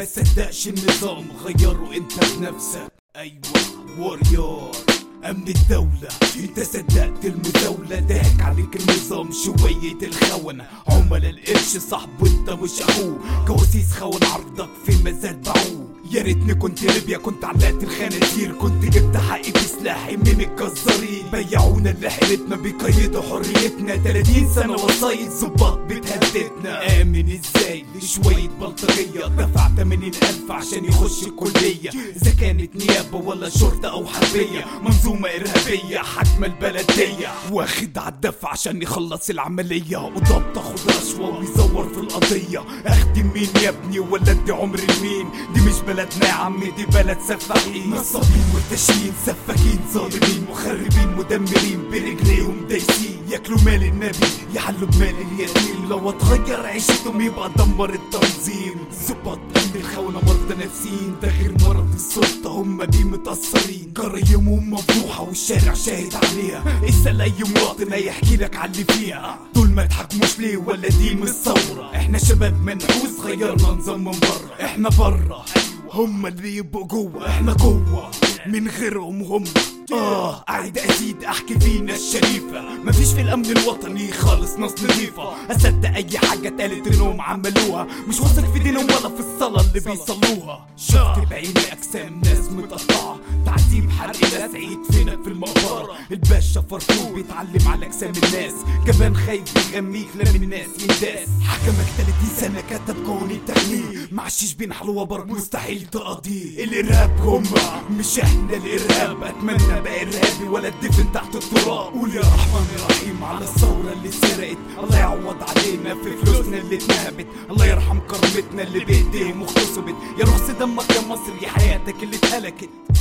صدقش النظام غيره انت بنفسك ايوه واريور امن الدولة انت صدقت المزاولة ضحك عليك النظام شوية الخونة عملاء القرش صاحبه انت مش اخوه كواسيس خون عرضك في مزاد باعوه يا ريتني كنت ليبيا كنت علقت الخنازير كنت جبت حقي بسلاحي من الجزارين بيعونا اللي حيلتنا بيقيدوا حريتنا 30 سنة وصايد ظباط بتهددنا آمن ازاي لشوية بلطجية دفع 80 ألف عشان يخش الكلية إذا كانت نيابة ولا شرطة أو حربية منظومة إرهابية حاكمة البلدية واخد عالدفع عشان يخلص العملية قضاب تاخد رشوة ويزور في القضية أخدم مين يا ابني ولا ادي عمر لمين دي مش بلدنا يا عم دي بلد سفاحين نصابين مرتشين سفاكين ظالمين مخربين مدمرين برجليهم دايسين ياكلوا مال النبي يحلوا بمال اليتيم لو اتغير عيشتهم يبقى دمر التنظيم ظباط امن الخونة مرضى نفسيين ده غير مرض السلطة هم بيه متأثرين جرايمهم مفضوحة والشارع شاهد عليها اسأل اي مواطن هيحكي لك على اللي فيها دول ما يضحكوش ليه ولا دي مش ثورة احنا شباب منحوس غيرنا نظام من بره احنا بره هم اللي يبقوا جوه احنا جوه من غيرهم هم اه قاعد ازيد احكي فينا الشريفة مفيش في الامن الوطني خالص ناس نظيفة اصدق اي حاجة اتقالت انهم عملوها مش واثق في دينهم ولا في الصلاة اللي بيصلوها شفت بعيني اجسام ناس متقطعة تعذيب حرق ناس عيد فينا في المقبرة الباشا فرفور بيتعلم على اجسام الناس كمان خايف يغميك لما الناس ينداس حكمك 30 سنة كتب قوانين تغنيه معشيش بين حلوة بر مستحيل تقضيه الارهاب هم مش احنا الارهاب اتمنى ابقى ارهابي ولا اتدفن تحت التراب قول يا رحمن يا رحيم على الثورة اللي سرقت الله يعوض علينا في فلوسنا اللي اتنهبت الله يرحم كرامتنا اللي بايديهم اغتصبت يا رخص دمك يا مصر يا حياتك اللي اتهلكت